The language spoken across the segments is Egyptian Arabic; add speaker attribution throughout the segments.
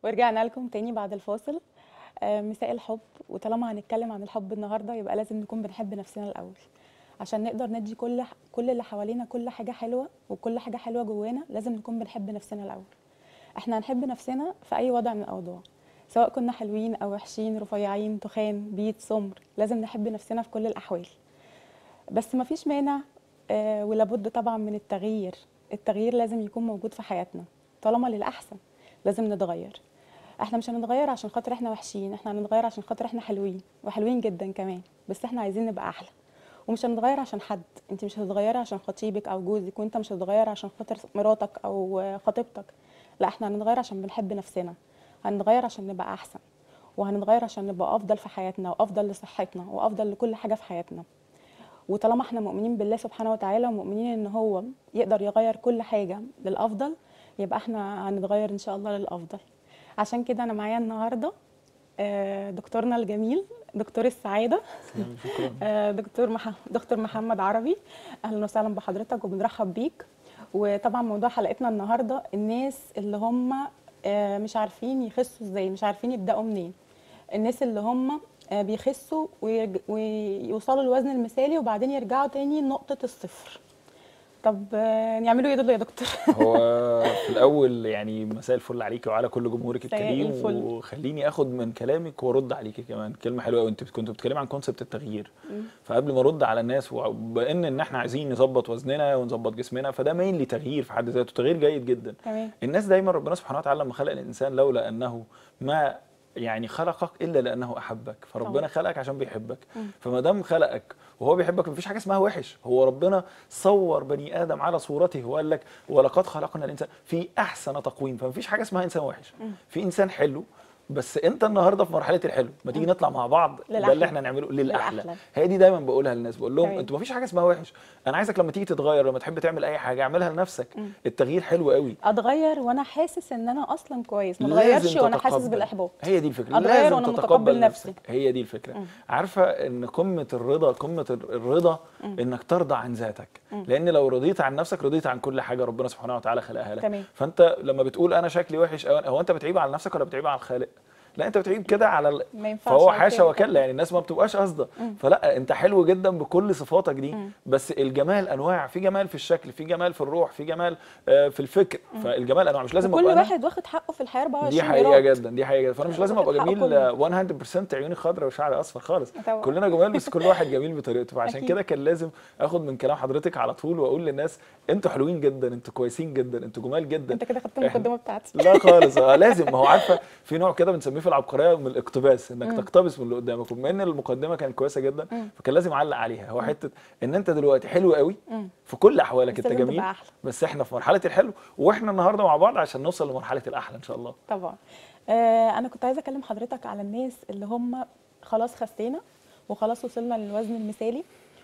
Speaker 1: ورجعنا لكم تاني بعد الفاصل آه، مساء الحب وطالما هنتكلم عن الحب النهارده يبقى لازم نكون بنحب نفسنا الاول عشان نقدر ندي كل كل اللي حوالينا كل حاجه حلوه وكل حاجه حلوه جوانا لازم نكون بنحب نفسنا الاول احنا هنحب نفسنا في اي وضع من الاوضاع سواء كنا حلوين او وحشين رفيعين تخان بيض سمر لازم نحب نفسنا في كل الاحوال بس مفيش مانع آه، ولابد طبعا من التغيير التغيير لازم يكون موجود في حياتنا طالما للاحسن لازم نتغير احنا مش هنتغير عشان خاطر احنا وحشين احنا هنتغير عشان خاطر احنا حلوين وحلوين جدا كمان بس احنا عايزين نبقى احلى ومش هنتغير عشان حد انت مش هتتغيري عشان خطيبك او جوزك وانت مش هتتغير عشان خاطر مراتك او خطيبتك لا احنا هنتغير عشان بنحب نفسنا هنتغير عشان نبقى احسن وهنتغير عشان نبقى افضل في حياتنا وافضل لصحتنا وافضل لكل حاجه في حياتنا وطالما احنا مؤمنين بالله سبحانه وتعالى ومؤمنين ان هو يقدر يغير كل حاجه للافضل يبقى احنا هنتغير ان شاء الله للافضل عشان كده انا معايا النهارده آه، دكتورنا الجميل دكتور السعاده
Speaker 2: شكرا
Speaker 1: آه، دكتور مح... دكتور محمد عربي اهلا وسهلا بحضرتك وبنرحب بيك وطبعا موضوع حلقتنا النهارده الناس اللي هم آه، مش عارفين يخسوا ازاي مش عارفين يبداوا منين الناس اللي هم آه، بيخسوا ويرج... ويوصلوا للوزن المثالي وبعدين يرجعوا تاني لنقطه الصفر طب آه، يعملوا ايه دول يا دكتور
Speaker 2: هو في الاول يعني مساء الفل عليك وعلى كل جمهورك
Speaker 1: مساء
Speaker 2: الكريم
Speaker 1: الفل.
Speaker 2: وخليني اخد من كلامك وارد عليكي كمان كلمه حلوه قوي انت كنت بتتكلمي عن كونسبت التغيير فقبل ما ارد على الناس وبان ان احنا عايزين نظبط وزننا ونظبط جسمنا فده مين تغيير في حد ذاته تغيير جيد جدا
Speaker 1: تمام
Speaker 2: الناس دايما ربنا سبحانه وتعالى لما خلق الانسان لولا انه ما يعني خلقك الا لانه احبك فربنا
Speaker 1: طبعا.
Speaker 2: خلقك عشان بيحبك
Speaker 1: مم.
Speaker 2: فما دام خلقك وهو بيحبك مفيش حاجه اسمها وحش هو ربنا صور بني ادم على صورته وقال لك ولقد خلقنا الانسان في احسن تقويم فمفيش حاجه اسمها انسان وحش
Speaker 1: مم.
Speaker 2: في انسان حلو بس انت النهارده في مرحله الحلو ما تيجي نطلع مع بعض ده
Speaker 1: للأحلى.
Speaker 2: اللي احنا نعمله للاحلى
Speaker 1: للأحلى.
Speaker 2: هي دي دايما بقولها للناس بقول لهم
Speaker 1: تمام.
Speaker 2: انتوا مفيش حاجه اسمها وحش انا عايزك لما تيجي تتغير لما تحب تعمل اي حاجه اعملها لنفسك
Speaker 1: مم.
Speaker 2: التغيير حلو قوي
Speaker 1: اتغير وانا حاسس ان انا اصلا كويس ما
Speaker 2: لازم
Speaker 1: اتغيرش وانا حاسس
Speaker 2: تتقبل.
Speaker 1: بالاحباط
Speaker 2: هي دي الفكره
Speaker 1: أتغير
Speaker 2: لازم
Speaker 1: وأنا
Speaker 2: تتقبل
Speaker 1: متقبل
Speaker 2: نفسك.
Speaker 1: نفسي.
Speaker 2: هي دي الفكره
Speaker 1: مم.
Speaker 2: عارفه ان قمه الرضا قمه الرضا
Speaker 1: مم.
Speaker 2: انك ترضى عن ذاتك
Speaker 1: مم.
Speaker 2: لان لو رضيت عن نفسك رضيت عن كل حاجه ربنا سبحانه وتعالى خلقها لك
Speaker 1: تمام.
Speaker 2: فانت لما بتقول انا شكلي وحش أو هو انت بتعيب على نفسك ولا بتعيب على الخالق لا انت بتعيب كده على ال...
Speaker 1: ما ينفعش
Speaker 2: فهو
Speaker 1: على
Speaker 2: حاشا
Speaker 1: كده.
Speaker 2: وكلا يعني الناس ما بتبقاش قاصده
Speaker 1: مم.
Speaker 2: فلا انت حلو جدا بكل صفاتك دي
Speaker 1: مم.
Speaker 2: بس الجمال انواع في جمال في الشكل في جمال في الروح في جمال آه، في الفكر فالجمال انواع مش لازم
Speaker 1: كل
Speaker 2: ابقى أنا
Speaker 1: واحد واخد حقه في الحياه 24
Speaker 2: دي حقيقه
Speaker 1: قيراط.
Speaker 2: جدا دي حقيقه جدا فانا مش لازم
Speaker 1: واخد
Speaker 2: ابقى
Speaker 1: حقه
Speaker 2: جميل
Speaker 1: كله.
Speaker 2: آه، 100% عيوني خضراء وشعري اصفر خالص
Speaker 1: طبعا.
Speaker 2: كلنا جمال بس كل واحد جميل بطريقته فعشان
Speaker 1: أكيد.
Speaker 2: كده كان لازم اخد من كلام حضرتك على طول واقول للناس انتوا حلوين جدا انتوا كويسين جدا انتوا جمال جدا
Speaker 1: انت كده خدت
Speaker 2: إحنا-
Speaker 1: المقدمه بتاعتي
Speaker 2: لا خالص آه لازم ما هو عارفه في نوع كده بنسميه في العبقريه من الاقتباس انك
Speaker 1: مم.
Speaker 2: تقتبس من اللي قدامك وبما ان المقدمه كانت كويسه جدا
Speaker 1: مم.
Speaker 2: فكان لازم اعلق عليها هو حته ان انت دلوقتي حلو قوي
Speaker 1: مم.
Speaker 2: في كل احوالك
Speaker 1: بس
Speaker 2: انت
Speaker 1: لازم
Speaker 2: جميل
Speaker 1: تبقى أحلى.
Speaker 2: بس احنا في مرحله الحلو واحنا النهارده مع بعض عشان نوصل لمرحله الاحلى ان شاء الله
Speaker 1: طبعا آه انا كنت عايزه اكلم حضرتك على الناس اللي هم خلاص خسينا وخلاص وصلنا للوزن المثالي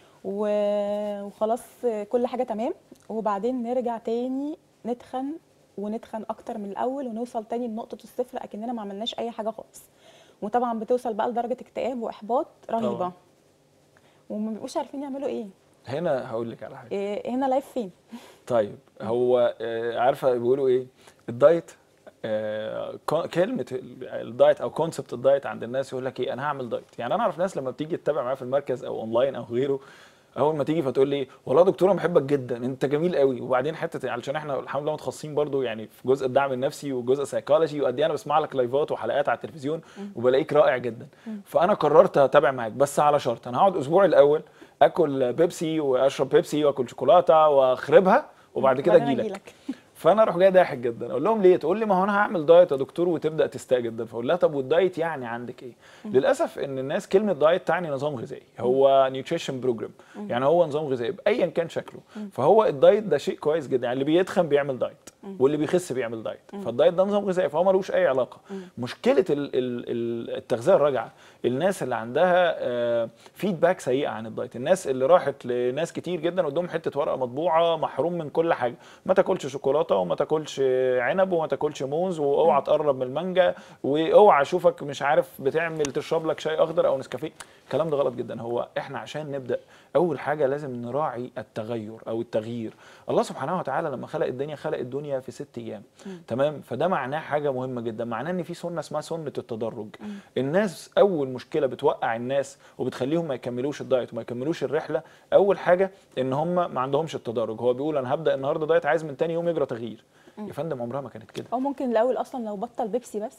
Speaker 1: و- وخلاص كل حاجه تمام وبعدين نرجع تاني نتخن ونتخن اكتر من الاول ونوصل تاني لنقطه الصفر اكننا ما عملناش اي حاجه خالص وطبعا بتوصل بقى لدرجه اكتئاب واحباط رهيبه
Speaker 2: طبعاً.
Speaker 1: وما بيبقوش عارفين يعملوا ايه
Speaker 2: هنا هقول لك على حاجه
Speaker 1: إيه هنا لايف فين
Speaker 2: طيب هو آه، عارفه بيقولوا ايه الدايت آه، كو- كلمه ال- الدايت او كونسبت الدايت عند الناس يقول لك ايه انا هعمل دايت يعني انا اعرف ناس لما بتيجي تتابع معايا في المركز او اونلاين او غيره اول ما تيجي فتقول لي والله يا دكتور انا بحبك جدا انت جميل قوي وبعدين حته علشان احنا الحمد لله متخصصين برضو يعني في جزء الدعم النفسي وجزء سايكولوجي وقد ايه انا بسمع لك لايفات وحلقات على التلفزيون وبلاقيك رائع جدا فانا قررت اتابع معاك بس على شرط انا هقعد اسبوع الاول اكل بيبسي واشرب بيبسي واكل شوكولاته واخربها وبعد كده
Speaker 1: وبعدين
Speaker 2: اجي لك
Speaker 1: أجيلك.
Speaker 2: فانا اروح جاي ضاحك جدا اقول لهم ليه تقول لي ما هو انا هعمل دايت يا دكتور وتبدا تستاء جدا فاقول لها طب والدايت يعني عندك ايه للاسف ان الناس كلمه دايت تعني نظام غذائي هو نيوتريشن بروجرام يعني هو نظام غذائي بايا كان شكله فهو الدايت ده شيء كويس جدا يعني اللي بيتخن بيعمل دايت واللي بيخس بيعمل دايت فالدايت ده نظام غذائي فهو ملوش اي علاقه مشكله ال- ال- ال- التغذيه الراجعه الناس اللي عندها فيدباك سيئه عن الدايت الناس اللي راحت لناس كتير جدا قدام حته ورقه مطبوعه محروم من كل حاجه ما تاكلش شوكولاته وما تاكلش عنب وما تاكلش موز واوعى تقرب من المانجا واوعى اشوفك مش عارف بتعمل تشرب لك شاي اخضر او نسكافيه الكلام ده غلط جدا هو احنا عشان نبدا اول حاجه لازم نراعي التغير او التغيير الله سبحانه وتعالى لما خلق الدنيا خلق الدنيا 8 في 6 ايام تمام فده معناه حاجه مهمه جدا معناه ان في سنه اسمها سنه التدرج الناس اول مشكله بتوقع الناس وبتخليهم ما يكملوش الدايت وما يكملوش الرحله اول حاجه ان هم ما عندهمش التدرج هو بيقول انا هبدا النهارده دايت عايز من تاني يوم يجرى تغيير يا فندم عمرها ما كانت كده
Speaker 1: او ممكن الاول اصلا لو بطل بيبسي بس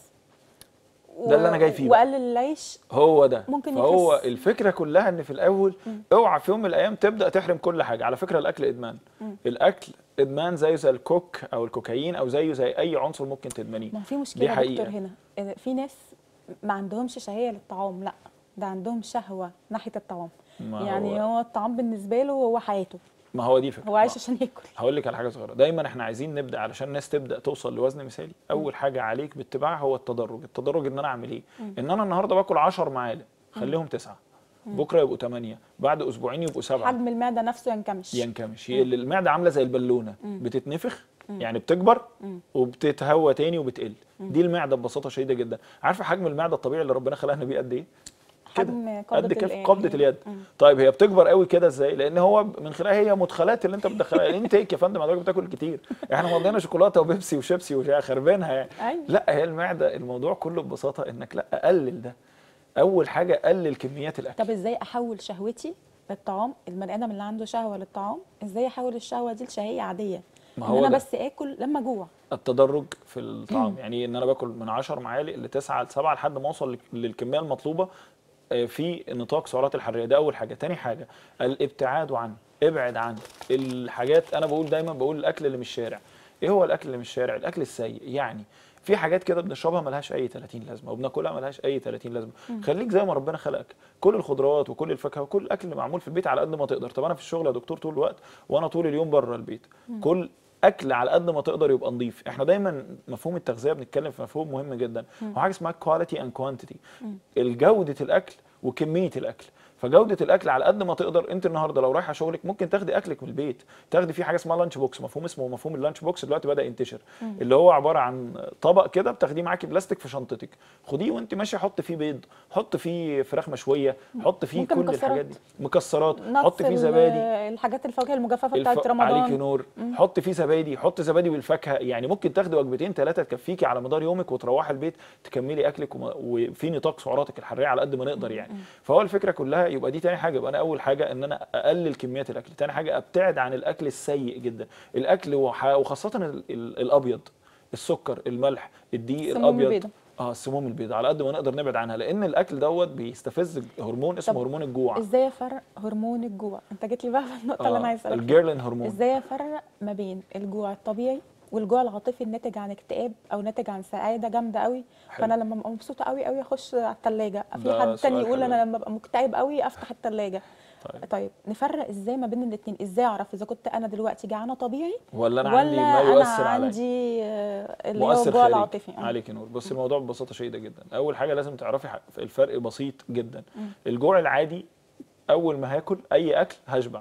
Speaker 1: و-
Speaker 2: ده اللي أنا جاي فيه بقى.
Speaker 1: وقلل العيش
Speaker 2: هو ده
Speaker 1: ممكن
Speaker 2: فهو
Speaker 1: يخس.
Speaker 2: الفكره كلها ان في الاول اوعى في يوم من الايام تبدا تحرم كل حاجه على فكره الاكل ادمان الاكل ادمان زيه زي الكوك او الكوكايين او زيه زي اي عنصر ممكن تدمنيه
Speaker 1: ما هو في
Speaker 2: دي
Speaker 1: مشكله يا
Speaker 2: حقيقة.
Speaker 1: دكتور هنا إن في ناس ما عندهمش شهيه للطعام لا ده عندهم شهوه ناحيه الطعام
Speaker 2: ما
Speaker 1: يعني
Speaker 2: هو-
Speaker 1: هو الطعام بالنسبه له هو حياته
Speaker 2: ما هو دي فكره
Speaker 1: هو عايش عشان ياكل
Speaker 2: هقول لك على حاجه صغيره دايما احنا عايزين نبدا علشان الناس تبدا توصل لوزن مثالي اول حاجه عليك باتباعها هو التدرج التدرج ان انا اعمل ايه ان انا النهارده باكل 10 معالق خليهم تسعة بكره يبقوا 8 بعد اسبوعين يبقوا سبعة
Speaker 1: حجم المعده نفسه ينكمش
Speaker 2: ينكمش هي اللي المعده عامله زي البالونه بتتنفخ يعني بتكبر وبتتهوى تاني وبتقل دي المعده ببساطه شديده جدا عارفه حجم المعده الطبيعي اللي ربنا خلقنا بيه قد ايه كده.
Speaker 1: حجم
Speaker 2: قد
Speaker 1: قبضه
Speaker 2: كف
Speaker 1: ال-
Speaker 2: قبضه اليد طيب هي بتكبر قوي كده ازاي لان هو من خلالها هي مدخلات اللي انت بتدخلها الانتيك يا فندم حضرتك بتاكل كتير احنا مضينا شوكولاته وبيبسي وشيبسي وخربينها يعني
Speaker 1: أيوة.
Speaker 2: لا هي المعده الموضوع كله ببساطه انك لا قلل ده اول حاجه قلل كميات الاكل
Speaker 1: طب ازاي احول شهوتي للطعام البني ادم اللي عنده شهوه للطعام ازاي احول الشهوه دي لشهيه عاديه
Speaker 2: ما
Speaker 1: ان
Speaker 2: هو
Speaker 1: انا
Speaker 2: ده.
Speaker 1: بس اكل لما اجوع
Speaker 2: التدرج في الطعام يعني ان انا باكل من 10 معالق ل 9 ل 7 لحد ما اوصل للكميه المطلوبه آه، في نطاق سعرات الحراريه ده اول حاجه تاني حاجه الابتعاد عن ابعد عن الحاجات انا بقول دايما بقول الاكل اللي مش شارع ايه هو الاكل اللي مش شارع الاكل السيء يعني في حاجات كده بنشربها ملهاش اي 30 لازمه وبناكلها ملهاش اي 30 لازمه خليك زي ما ربنا خلقك كل الخضروات وكل الفاكهه وكل الاكل اللي معمول في البيت على قد ما تقدر طب انا في الشغل يا دكتور طول الوقت وانا طول اليوم بره البيت كل اكل على قد ما تقدر يبقى نظيف احنا دايما مفهوم التغذيه بنتكلم في مفهوم مهم جدا هو حاجه اسمها كواليتي اند كوانتيتي الجوده الاكل وكميه الاكل فجوده الاكل على قد ما تقدر انت النهارده لو رايحه شغلك ممكن تاخدي اكلك من البيت تاخدي فيه حاجه اسمها لانش بوكس مفهوم اسمه مفهوم اللانش بوكس دلوقتي بدا ينتشر اللي هو عباره عن طبق كده بتاخديه معاكي بلاستيك في شنطتك خديه وانت ماشيه حط فيه بيض حط فيه فراخ مشويه حط فيه
Speaker 1: ممكن
Speaker 2: كل
Speaker 1: مكسرات.
Speaker 2: الحاجات دي مكسرات
Speaker 1: نص
Speaker 2: حط فيه
Speaker 1: ال-
Speaker 2: زبادي
Speaker 1: الحاجات الفواكه المجففه
Speaker 2: الف...
Speaker 1: بتاعت
Speaker 2: عليكي
Speaker 1: رمضان
Speaker 2: نور حط فيه زبادي حط زبادي بالفاكهه يعني ممكن تاخدي وجبتين ثلاثه تكفيكي على مدار يومك وتروحي البيت تكملي اكلك وما... وفي نطاق سعراتك الحراريه على قد ما نقدر يعني فهو الفكره كلها يبقى دي تاني حاجه يبقى انا اول حاجه ان انا اقلل كميات الاكل تاني حاجه ابتعد عن الاكل السيء جدا الاكل وح... وخاصه ال... ال... الابيض السكر الملح الدقيق
Speaker 1: السموم
Speaker 2: الابيض
Speaker 1: البيضاء.
Speaker 2: اه السموم البيضاء على قد ما نقدر نبعد عنها لان الاكل دوت بيستفز هرمون اسمه
Speaker 1: طب
Speaker 2: هرمون الجوع
Speaker 1: ازاي افرق هرمون الجوع انت جيت لي بقى في النقطه اللي انا عايزه اسالك فيها.
Speaker 2: الجيرلين هرمون
Speaker 1: ازاي افرق ما بين الجوع الطبيعي والجوع العاطفي الناتج عن اكتئاب او ناتج عن سعاده جامده قوي
Speaker 2: حلو.
Speaker 1: فانا لما ابقى مبسوطه قوي قوي اخش على الثلاجه في
Speaker 2: ده
Speaker 1: حد تاني
Speaker 2: سؤال
Speaker 1: يقول
Speaker 2: حلو.
Speaker 1: انا لما ابقى مكتئب قوي افتح الثلاجه
Speaker 2: طيب.
Speaker 1: طيب نفرق ازاي ما بين الاثنين ازاي اعرف اذا كنت انا دلوقتي جعانه طبيعي
Speaker 2: ولا انا
Speaker 1: ولا
Speaker 2: عندي ما
Speaker 1: انا
Speaker 2: يؤثر عليا
Speaker 1: عندي آه، اللي هو
Speaker 2: مؤثر
Speaker 1: الجوع
Speaker 2: خارجي
Speaker 1: العاطفي آه.
Speaker 2: عليك نور بص الموضوع ببساطه شديده جدا اول حاجه لازم تعرفي ح- الفرق بسيط جدا الجوع العادي اول ما هاكل اي اكل هشبع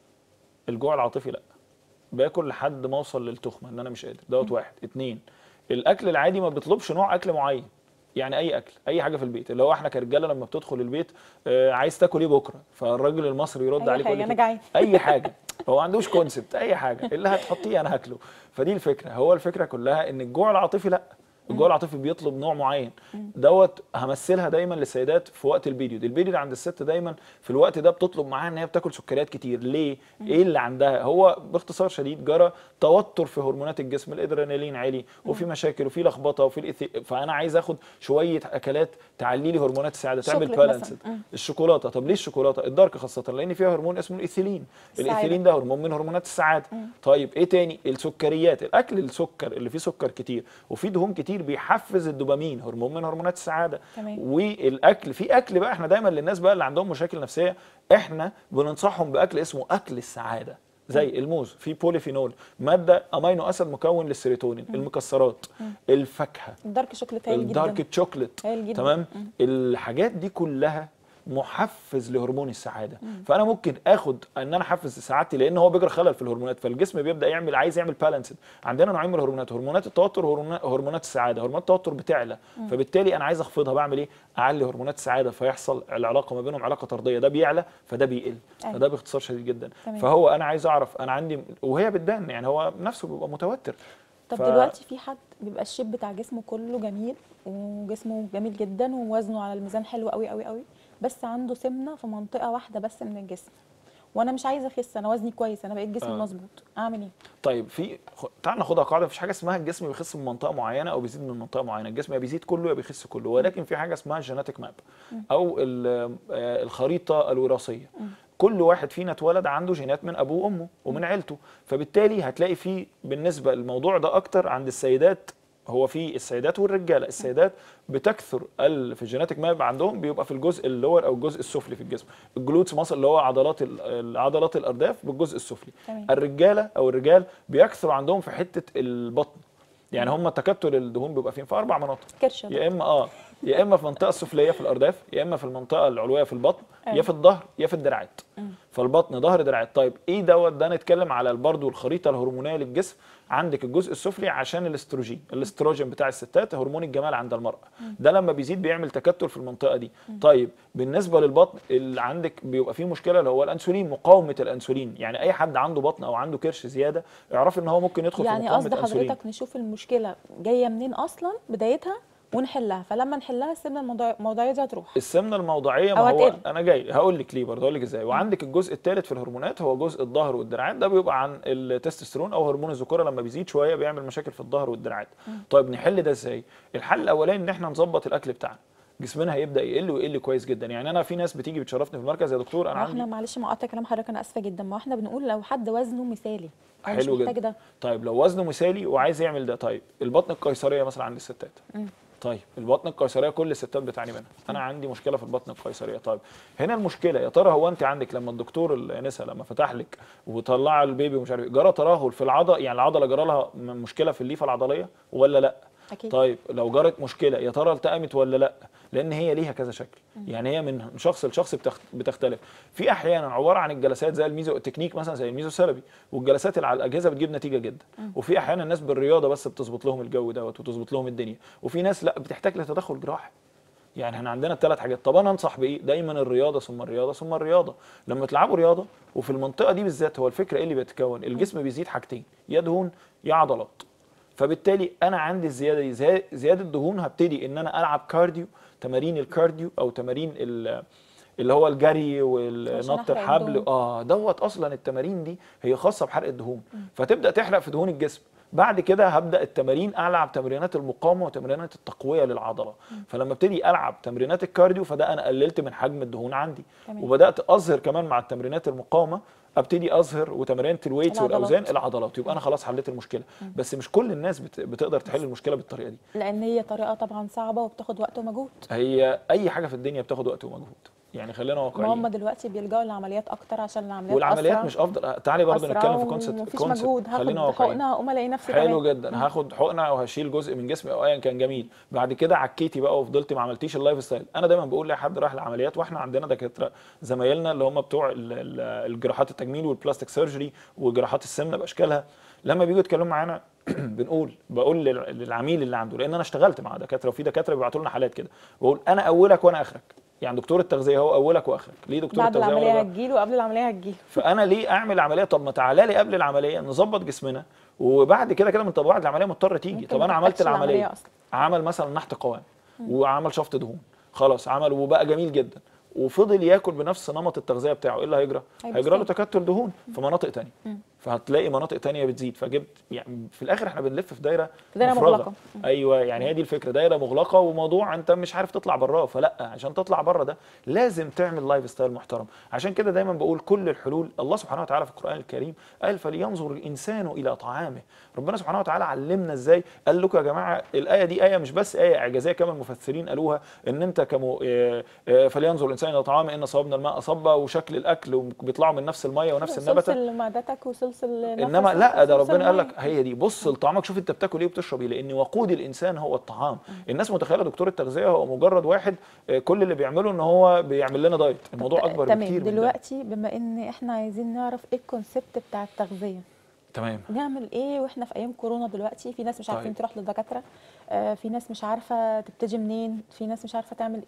Speaker 2: الجوع العاطفي لا باكل لحد ما اوصل للتخمه ان انا مش قادر دوت واحد اتنين الاكل العادي ما بيطلبش نوع اكل معين يعني اي اكل اي حاجه في البيت اللي هو احنا كرجاله لما بتدخل البيت آه عايز تاكل ايه بكره فالراجل المصري يرد
Speaker 1: أي
Speaker 2: عليك يقول
Speaker 1: حاجة،
Speaker 2: لك
Speaker 1: أنا
Speaker 2: إيه؟
Speaker 1: جعان.
Speaker 2: اي حاجه هو ما عندوش كونسبت اي حاجه اللي هتحطيه انا هاكله فدي الفكره هو الفكره كلها ان الجوع العاطفي لا الجوع العاطفي بيطلب نوع معين دوت همثلها دايما للسيدات في وقت البيريود البيريود عند الست دايما في الوقت ده بتطلب معاها ان هي بتاكل سكريات كتير ليه ايه اللي عندها هو باختصار شديد جرى توتر في هرمونات الجسم الادرينالين عالي وفي مشاكل وفي لخبطه وفي الإثي... فانا عايز اخد شويه اكلات تعلي لي هرمونات السعاده تعمل
Speaker 1: شوكليت مثلاً.
Speaker 2: بالانس
Speaker 1: مم.
Speaker 2: الشوكولاته طب ليه الشوكولاته الدارك خاصه لان فيها هرمون اسمه الايثيلين
Speaker 1: السعادة.
Speaker 2: الايثيلين ده هرمون من هرمونات السعاده طيب ايه تاني السكريات الاكل السكر اللي فيه سكر كتير وفيه دهون كتير بيحفز الدوبامين هرمون من هرمونات السعاده
Speaker 1: تمام.
Speaker 2: والاكل في اكل بقى احنا دايما للناس بقى اللي عندهم مشاكل نفسيه احنا بننصحهم باكل اسمه اكل السعاده زي الموز فيه بوليفينول ماده امينو اسيد مكون للسيروتونين المكسرات الفاكهه
Speaker 1: الدارك شوكليت هايل جدا
Speaker 2: الدارك تشوكلت
Speaker 1: هايل جدا.
Speaker 2: تمام
Speaker 1: مم.
Speaker 2: الحاجات دي كلها محفز لهرمون السعاده فانا ممكن اخد ان انا احفز سعادتي لان هو بيجرى خلل في الهرمونات فالجسم بيبدا يعمل عايز يعمل بالانس عندنا نوعين من الهرمونات هرمونات التوتر وهرمونات هرمونات السعاده هرمونات التوتر بتعلى فبالتالي انا عايز اخفضها بعمل ايه اعلي هرمونات السعاده فيحصل العلاقه ما بينهم علاقه طرديه ده بيعلى فده بيقل
Speaker 1: أيوة.
Speaker 2: فده باختصار شديد جدا
Speaker 1: تمام.
Speaker 2: فهو انا عايز اعرف انا عندي وهي بتبان يعني هو نفسه بيبقى متوتر
Speaker 1: طب
Speaker 2: ف-
Speaker 1: دلوقتي في حد بيبقى الشيب بتاع جسمه كله جميل وجسمه جميل جدا ووزنه على الميزان حلو قوي قوي قوي بس عنده سمنه في منطقه واحده بس من الجسم وانا مش عايزه اخس انا وزني كويس انا بقيت جسمي
Speaker 2: آه.
Speaker 1: مظبوط اعمل ايه
Speaker 2: طيب في خ- تعال ناخدها قاعده مفيش حاجه اسمها الجسم بيخس من منطقه معينه او بيزيد من منطقه معينه الجسم يا بيزيد كله يا بيخس كله ولكن في حاجه اسمها الجيناتيك ماب او ال- آه، الخريطه الوراثيه كل واحد فينا اتولد عنده جينات من ابوه وامه ومن عيلته فبالتالي هتلاقي في بالنسبه للموضوع ده اكتر عند السيدات هو في السيدات والرجاله السيدات بتكثر ال- في الجيناتيك ماب عندهم بيبقى في الجزء اللور او الجزء السفلي في الجسم الجلوتس ماسل اللي هو عضلات ال- عضلات الارداف بالجزء السفلي
Speaker 1: تمام.
Speaker 2: الرجاله او الرجال بيكثر عندهم في حته البطن يعني هم تكتل الدهون بيبقى فين في اربع مناطق
Speaker 1: كرشه
Speaker 2: يا اما اه يا اما في المنطقه السفليه في الارداف يا اما في المنطقه العلويه في البطن يا
Speaker 1: أيوة.
Speaker 2: في الظهر يا في الدراعات فالبطن ظهر دراعات طيب ايه دوت ده نتكلم على برضه الخريطه الهرمونيه للجسم عندك الجزء السفلي عشان الاستروجين الاستروجين بتاع الستات هرمون الجمال عند المراه ده لما بيزيد بيعمل تكتل في المنطقه دي طيب بالنسبه للبطن اللي عندك بيبقى فيه مشكله اللي هو الانسولين مقاومه الانسولين يعني اي حد عنده بطن او عنده كرش زياده اعرف ان هو ممكن يدخل في
Speaker 1: يعني
Speaker 2: مقاومه
Speaker 1: قصد
Speaker 2: الانسولين
Speaker 1: حضرتك نشوف المشكله جايه منين اصلا بدايتها ونحلها فلما نحلها السمنه الموضوع- الموضوعيه دي هتروح
Speaker 2: السمنه الموضعيه
Speaker 1: أو
Speaker 2: ما هو
Speaker 1: هتقل.
Speaker 2: انا جاي هقول لك ليه برضه هقول لك ازاي وعندك الجزء الثالث في الهرمونات هو جزء الظهر والدراعات ده بيبقى عن التستوستيرون او هرمون الذكوره لما بيزيد شويه بيعمل مشاكل في الظهر والدراعات طيب نحل ده ازاي الحل الاولاني ان احنا نظبط الاكل بتاعنا جسمنا هيبدا يقل ويقل كويس جدا يعني انا في ناس بتيجي بتشرفني في المركز يا دكتور انا
Speaker 1: ما احنا
Speaker 2: عندي
Speaker 1: معلش مقاطع كلام حضرتك انا اسفه جدا ما احنا بنقول لو حد وزنه مثالي هو مش
Speaker 2: حلو
Speaker 1: محتاج
Speaker 2: جدا
Speaker 1: ده
Speaker 2: طيب لو وزنه مثالي وعايز يعمل ده طيب البطن القيصريه مثلا عند الستات طيب البطن القيصريه كل الستات بتعاني منها انا عندي مشكله في البطن القيصريه طيب هنا المشكله يا ترى هو انت عندك لما الدكتور النساء لما فتح لك وطلع البيبي ومش عارف إيه، جرى ترهل في العضله يعني العضله جرى لها م- مشكله في الليفه العضليه ولا لا
Speaker 1: اكيد
Speaker 2: طيب لو جرت مشكله يا ترى التأمت ولا لا لان هي ليها كذا شكل يعني هي من شخص لشخص بتخ- بتختلف في احيانا عباره عن الجلسات زي الميزو التكنيك مثلا زي الميزو سلبي والجلسات اللي على الاجهزه بتجيب نتيجه جدا وفي احيانا الناس بالرياضه بس بتظبط لهم الجو دوت وتظبط لهم الدنيا وفي ناس لا بتحتاج لتدخل جراحي يعني احنا عندنا الثلاث حاجات طب انا انصح بايه دايما الرياضه ثم الرياضه ثم الرياضه لما تلعبوا رياضه وفي المنطقه دي بالذات هو الفكره ايه اللي بيتكون الجسم بيزيد حاجتين يا دهون يا عضلات فبالتالي انا عندي الزياده دي زي- زياده دهون هبتدي ان انا العب كارديو تمارين الكارديو او تمارين ال- اللي هو الجري
Speaker 1: عشان
Speaker 2: والنط
Speaker 1: أحرق
Speaker 2: الحبل
Speaker 1: الدهون.
Speaker 2: اه دوت اصلا التمارين دي هي خاصه بحرق الدهون فتبدا تحرق في دهون الجسم بعد كده هبدا التمارين العب تمرينات المقاومه وتمرينات التقويه للعضله فلما ابتدي العب تمرينات الكارديو فده انا قللت من حجم الدهون عندي
Speaker 1: تمام.
Speaker 2: وبدات اظهر كمان مع التمرينات المقاومه ابتدي اظهر وتمرينات الويتس
Speaker 1: العضلات.
Speaker 2: والاوزان العضلات يبقى انا خلاص حليت المشكله بس مش كل الناس بت- بتقدر تحل المشكله بالطريقه دي
Speaker 1: لان هي طريقه طبعا صعبه وبتاخد وقت ومجهود
Speaker 2: هي اي حاجه في الدنيا بتاخد وقت ومجهود يعني خلينا
Speaker 1: ما هم
Speaker 2: واقعيين
Speaker 1: دلوقتي بيلجأوا للعمليات اكتر عشان العمليات
Speaker 2: والعمليات
Speaker 1: أسرع
Speaker 2: مش افضل تعالي برضه
Speaker 1: أسرع
Speaker 2: نتكلم في كونسبت
Speaker 1: ومفيش مجهود
Speaker 2: خلينا
Speaker 1: هاخد
Speaker 2: واقعيين
Speaker 1: حقنه اقوم الاقي نفسي
Speaker 2: حلو
Speaker 1: تمام.
Speaker 2: جدا هاخد حقنه وهشيل جزء من جسمي او ايا كان جميل بعد كده عكيتي بقى وفضلتي ما عملتيش اللايف ستايل انا دايما بقول لاي حد راح العمليات واحنا عندنا دكاتره زمايلنا اللي هم بتوع ال- ال- الجراحات التجميل والبلاستيك سيرجري وجراحات السمنه باشكالها لما بيجوا يتكلموا معانا بنقول بقول لل- للعميل اللي عنده لان انا اشتغلت مع دكاتره وفي دكاتره بيبعتوا لنا حالات كده بقول انا اولك وانا اخرك يعني دكتور التغذيه هو اولك واخرك ليه دكتور
Speaker 1: بعد
Speaker 2: التغذيه
Speaker 1: العمليه
Speaker 2: ولا
Speaker 1: هتجيله وقبل العمليه هتجيله
Speaker 2: فانا ليه اعمل عمليه طب ما تعالى لي قبل العمليه نظبط جسمنا وبعد كده كده من طب بعد العمليه مضطر تيجي
Speaker 1: ممكن
Speaker 2: طب
Speaker 1: ما
Speaker 2: انا عملت
Speaker 1: تحتاجش العملية
Speaker 2: العمليه
Speaker 1: أصلاً.
Speaker 2: عمل مثلا نحت قوام وعمل شفط دهون خلاص عمل وبقى جميل جدا وفضل ياكل بنفس نمط التغذيه بتاعه ايه اللي هيجرى
Speaker 1: هيبوظ
Speaker 2: هيجرى له
Speaker 1: تاني.
Speaker 2: تكتل دهون في مناطق تانية فهتلاقي مناطق تانية بتزيد فجبت يعني في الاخر احنا بنلف في دايره
Speaker 1: في دايرة
Speaker 2: مفرغة.
Speaker 1: مغلقة.
Speaker 2: ايوه يعني هي دي الفكره دايره مغلقه وموضوع انت مش عارف تطلع براه فلا عشان تطلع بره ده لازم تعمل لايف ستايل محترم عشان كده دايما بقول كل الحلول الله سبحانه وتعالى في القران الكريم قال فلينظر الانسان الى طعامه ربنا سبحانه وتعالى علمنا ازاي قال لكم يا جماعه الايه دي ايه مش بس ايه اعجازيه كما المفسرين قالوها ان انت كمو آه، آه، فلينظر الانسان الى طعامه ان صببنا الماء صبا وشكل الاكل وبيطلعوا من نفس الميه ونفس النبته
Speaker 1: سلسل معدتك وسلسل
Speaker 2: انما
Speaker 1: نفسك
Speaker 2: لا ده
Speaker 1: وسلسل
Speaker 2: ربنا قال
Speaker 1: مية.
Speaker 2: لك هي دي بص لطعامك شوف انت بتاكل ايه وبتشرب ايه لان وقود الانسان هو الطعام الناس متخيله دكتور التغذيه هو مجرد واحد آه، كل اللي بيعمله ان هو بيعمل لنا دايت الموضوع اكبر
Speaker 1: تمام
Speaker 2: بكتير من ده.
Speaker 1: دلوقتي بما ان احنا عايزين نعرف ايه الكونسيبت بتاع التغذيه
Speaker 2: تمام
Speaker 1: نعمل ايه واحنا في ايام كورونا دلوقتي في ناس مش عارفين
Speaker 2: طيب.
Speaker 1: تروح للدكاتره آه في ناس مش عارفه تبتدي منين في ناس مش عارفه تعمل ايه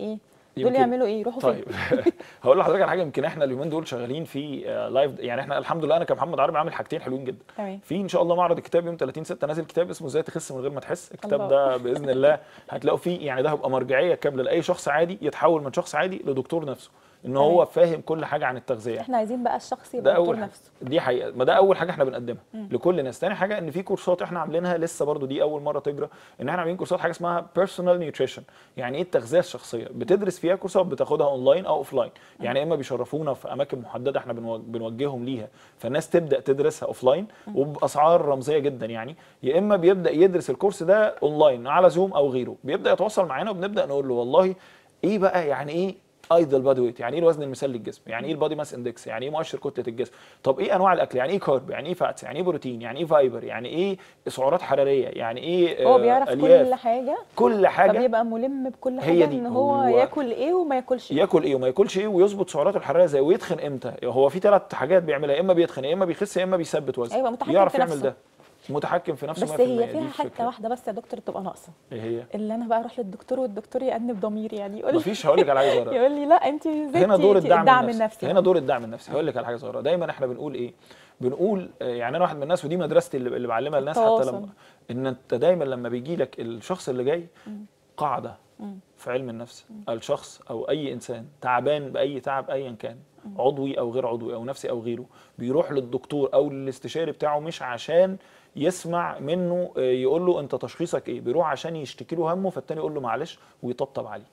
Speaker 1: دول
Speaker 2: يمكن-
Speaker 1: يعملوا ايه يروحوا
Speaker 2: طيب
Speaker 1: فين
Speaker 2: هقول لحضرتك على حاجه يمكن احنا اليومين دول شغالين في آه، لايف يعني احنا الحمد لله انا كمحمد عربي عامل حاجتين حلوين جدا
Speaker 1: تمام
Speaker 2: في ان شاء الله معرض الكتاب يوم 30 6 نازل كتاب اسمه ازاي تخس من غير ما تحس الكتاب
Speaker 1: الله.
Speaker 2: ده باذن الله هتلاقوا فيه يعني ده هيبقى مرجعيه كامله لاي شخص عادي يتحول من شخص عادي لدكتور نفسه ان هو فاهم كل حاجه عن التغذيه
Speaker 1: احنا عايزين بقى الشخص
Speaker 2: ده
Speaker 1: يبقى دكتور
Speaker 2: اول حاجه
Speaker 1: نفسه
Speaker 2: دي حقيقه ما ده اول حاجه احنا بنقدمها لكل الناس تاني حاجه ان في كورسات احنا عاملينها لسه برضو دي اول مره تجرى ان احنا عاملين كورسات حاجه اسمها بيرسونال نيوتريشن يعني ايه التغذيه الشخصيه بتدرس فيها كورسات بتاخدها اونلاين او اوفلاين يعني اما بيشرفونا في اماكن محدده احنا بنوج- بنوجههم ليها فالناس تبدا تدرسها اوفلاين وباسعار رمزيه جدا يعني يا اما بيبدا يدرس الكورس ده اونلاين على زوم او غيره بيبدا يتواصل معانا وبنبدا نقول له والله ايه بقى يعني ايه ايدل بادي ويت يعني ايه الوزن المثالي للجسم يعني ايه البادي ماس اندكس يعني ايه مؤشر كتله الجسم طب ايه انواع الاكل يعني ايه كارب يعني ايه فاتس يعني ايه بروتين يعني ايه فايبر يعني ايه سعرات حراريه يعني ايه
Speaker 1: هو
Speaker 2: آه،
Speaker 1: بيعرف
Speaker 2: ألياف.
Speaker 1: كل حاجه
Speaker 2: كل حاجه
Speaker 1: فبيبقى ملم بكل
Speaker 2: هي
Speaker 1: حاجه
Speaker 2: دي.
Speaker 1: ان هو,
Speaker 2: هو
Speaker 1: ياكل ايه وما ياكلش ايه
Speaker 2: ياكل ايه وما ياكلش ايه ويظبط سعراته الحراريه ازاي ويتخن امتى هو في ثلاث حاجات بيعملها يا اما بيتخن يا اما بيخس يا اما بيثبت وزن
Speaker 1: أيوة، متحكم
Speaker 2: يعرف
Speaker 1: في
Speaker 2: يعمل
Speaker 1: نفسه.
Speaker 2: ده متحكم في نفسه
Speaker 1: بس
Speaker 2: 100%
Speaker 1: هي
Speaker 2: دي
Speaker 1: فيها حته
Speaker 2: الفكرة.
Speaker 1: واحده بس يا دكتور تبقى ناقصه
Speaker 2: ايه هي
Speaker 1: اللي انا بقى اروح للدكتور والدكتور يأنب ضميري يعني يقول لي
Speaker 2: مفيش هقول لك على حاجه صغيره
Speaker 1: يقول لي لا انت زدتي
Speaker 2: هنا دور الدعم,
Speaker 1: الدعم
Speaker 2: النفسي.
Speaker 1: النفسي
Speaker 2: هنا دور الدعم النفسي هقول لك على حاجه صغيره دايما احنا بنقول ايه بنقول آه، يعني انا واحد من الناس ودي مدرستي اللي اللي بعلمها للناس حتى
Speaker 1: التواصل.
Speaker 2: لما ان انت دايما لما بيجي لك الشخص اللي جاي قاعده
Speaker 1: مم.
Speaker 2: في علم النفس الشخص او اي انسان تعبان باي تعب ايا كان عضوي او غير عضوي او نفسي او غيره بيروح للدكتور او للاستشاري بتاعه مش عشان يسمع منه آه، يقول له انت تشخيصك ايه بيروح عشان يشتكي له همه فالتاني يقول له معلش ويطبطب عليه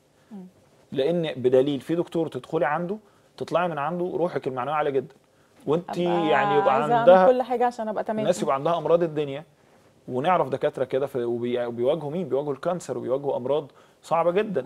Speaker 2: لان بدليل في دكتور تدخلي عنده تطلعي من عنده روحك المعنويه عاليه جدا وانت
Speaker 1: أبقى
Speaker 2: يعني يبقى
Speaker 1: عايزة أعمل
Speaker 2: عندها
Speaker 1: كل حاجه عشان ابقى تمام
Speaker 2: الناس يبقى عندها امراض الدنيا ونعرف دكاتره كده في- وبي- وبيواجهوا مين بيواجهوا الكانسر وبيواجهوا امراض صعبه جدا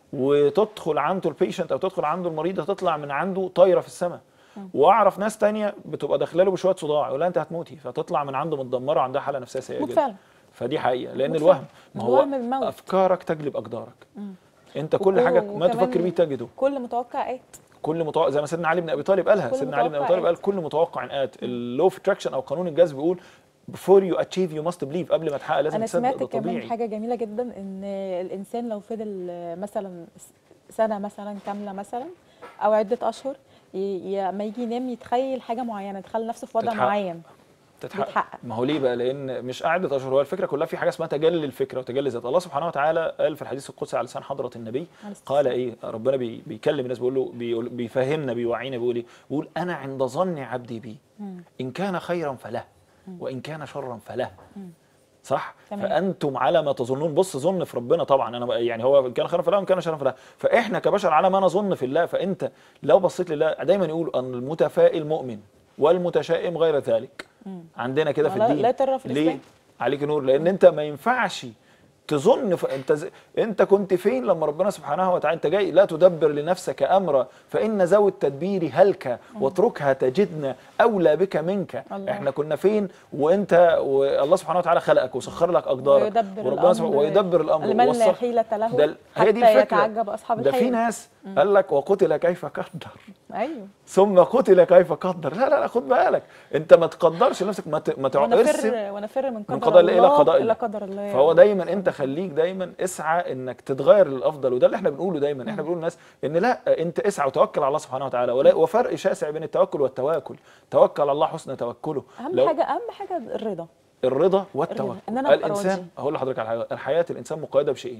Speaker 2: وتدخل عنده البيشنت او تدخل عنده المريضه تطلع من عنده طايره في السماء واعرف ناس تانية بتبقى داخله له بشويه صداع يقول لها انت هتموتي فتطلع من عنده متدمره وعندها حاله نفسيه سيئه
Speaker 1: موت
Speaker 2: جدا
Speaker 1: فعلا
Speaker 2: فدي حقيقه لان
Speaker 1: موت
Speaker 2: الوهم
Speaker 1: فعلا.
Speaker 2: ما هو
Speaker 1: الوهم بالموت.
Speaker 2: افكارك تجلب اقدارك
Speaker 1: مم.
Speaker 2: انت كل
Speaker 1: وكل-
Speaker 2: حاجه ما
Speaker 1: وكمان
Speaker 2: تفكر بيه تجده
Speaker 1: كل متوقع ايه
Speaker 2: كل متوقع زي ما سيدنا علي بن ابي طالب قالها
Speaker 1: كل
Speaker 2: سيدنا علي بن ابي
Speaker 1: متوقع
Speaker 2: طالب قال كل متوقع ات اللو اوف اتراكشن او قانون الجذب بيقول before you achieve you must believe قبل ما تحقق لازم
Speaker 1: انا
Speaker 2: تصدق
Speaker 1: سمعت
Speaker 2: ده
Speaker 1: كمان
Speaker 2: طبيعي
Speaker 1: حاجه جميله جدا ان الانسان لو فضل مثلا سنه مثلا كامله مثلا او عده اشهر ي- ما يجي ينام يتخيل حاجه معينه يتخيل نفسه في وضع
Speaker 2: تتحقق.
Speaker 1: معين
Speaker 2: تتحقق
Speaker 1: بيتحقق.
Speaker 2: ما هو ليه بقى لان مش قاعده اشهر هو الفكره كلها في حاجه اسمها تجلي الفكره وتجلي الذات الله سبحانه وتعالى قال في الحديث القدسي على لسان حضره النبي
Speaker 1: عليه الصلاة
Speaker 2: قال ايه ربنا بي بيكلم الناس بيقول له بيقول بيفهمنا بيوعينا بيقول ايه بيقول انا عند ظن عبدي بي
Speaker 1: مم.
Speaker 2: ان كان خيرا فله وان كان شرا فله
Speaker 1: مم.
Speaker 2: صح
Speaker 1: تمام.
Speaker 2: فانتم على ما تظنون بص ظن في ربنا طبعا انا بقى- يعني هو ان كان خيرا فله وان كان شرا فله فاحنا كبشر على ما نظن في الله فانت لو بصيت لله دايما يقول ان المتفائل مؤمن والمتشائم غير ذلك
Speaker 1: مم.
Speaker 2: عندنا كده في
Speaker 1: لا-
Speaker 2: الدين
Speaker 1: لا ترى في
Speaker 2: ليه
Speaker 1: الإسلام.
Speaker 2: عليك نور لان انت ما ينفعش تظن ف... انت ز... انت كنت فين لما ربنا سبحانه وتعالى انت جاي لا تدبر لنفسك امرا فان ذوي التدبير هلك واتركها تجدنا اولى بك منك
Speaker 1: الله.
Speaker 2: احنا كنا فين وانت والله سبحانه وتعالى خلقك وسخر لك اقدارك
Speaker 1: ويدبر
Speaker 2: وربنا سبحانه
Speaker 1: الأمر
Speaker 2: ويدبر الامر
Speaker 1: لمن لا
Speaker 2: ووصل-
Speaker 1: حيلة له
Speaker 2: ده ال- هي دي
Speaker 1: حتى
Speaker 2: الفكره
Speaker 1: يتعجب أصحاب
Speaker 2: ده في
Speaker 1: الحيل.
Speaker 2: ناس قال لك وقتل كيف قدر
Speaker 1: ايوه
Speaker 2: ثم قتل كيف قدر لا لا لا خد بالك انت ما تقدرش نفسك ما ت... ما تع- ارسم
Speaker 1: ونفر ونفر من قدر,
Speaker 2: من قضاء الله الى قضاء
Speaker 1: الى
Speaker 2: الله
Speaker 1: قدر الله
Speaker 2: فهو دايما انت خليك دايما اسعى انك تتغير للافضل وده اللي احنا بنقوله دايما احنا بنقول للناس ان لا انت اسعى وتوكل على الله سبحانه وتعالى ولا وفرق شاسع بين التوكل والتواكل توكل على الله حسن توكله
Speaker 1: اهم
Speaker 2: لو
Speaker 1: حاجه اهم حاجه الرضا
Speaker 2: الرضا والتوكل
Speaker 1: إن أنا أبقى
Speaker 2: الانسان
Speaker 1: راضي.
Speaker 2: هقول لحضرتك على حاجه الحياه الانسان مقيده بشيئين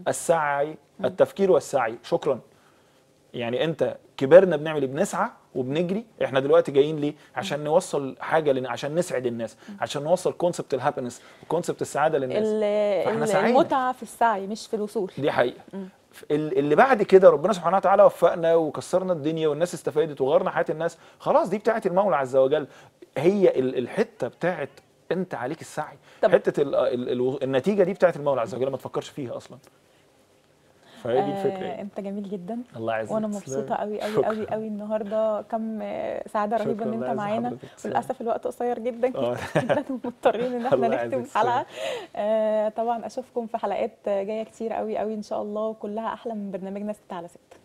Speaker 2: السعي التفكير والسعي شكرا يعني انت كبرنا بنعمل ايه بنسعى وبنجري احنا دلوقتي جايين ليه عشان نوصل حاجه لنا عشان نسعد الناس عشان نوصل كونسبت الهابينس وكونسبت السعاده للناس
Speaker 1: ال-
Speaker 2: فاحنا
Speaker 1: ال-
Speaker 2: سعينا.
Speaker 1: المتعه في السعي مش في الوصول
Speaker 2: دي حقيقه ال- اللي بعد كده ربنا سبحانه وتعالى وفقنا وكسرنا الدنيا والناس استفادت وغيرنا حياه الناس خلاص دي بتاعت المولى عز وجل هي ال- الحته بتاعت انت عليك السعي
Speaker 1: طب-
Speaker 2: حته ال ال ال النتيجه دي بتاعت المولى عز وجل ما تفكرش فيها اصلا فهي دي الفكره
Speaker 1: آه
Speaker 2: يعني.
Speaker 1: انت جميل جدا
Speaker 2: الله يعزك
Speaker 1: وانا
Speaker 2: تسلمي.
Speaker 1: مبسوطه قوي قوي
Speaker 2: شكراً.
Speaker 1: قوي قوي النهارده كم آه، سعاده رهيبه
Speaker 2: شكراً،
Speaker 1: ان
Speaker 2: الله
Speaker 1: انت
Speaker 2: يعز
Speaker 1: معانا
Speaker 2: حضرتك. تسلمي.
Speaker 1: وللاسف الوقت قصير جدا
Speaker 2: آه.
Speaker 1: جدا ومضطرين ان احنا
Speaker 2: الله
Speaker 1: نختم
Speaker 2: يعزك،
Speaker 1: الحلقه آه طبعا اشوفكم في حلقات جايه كتير قوي قوي ان شاء الله وكلها احلى من برنامجنا ست على ست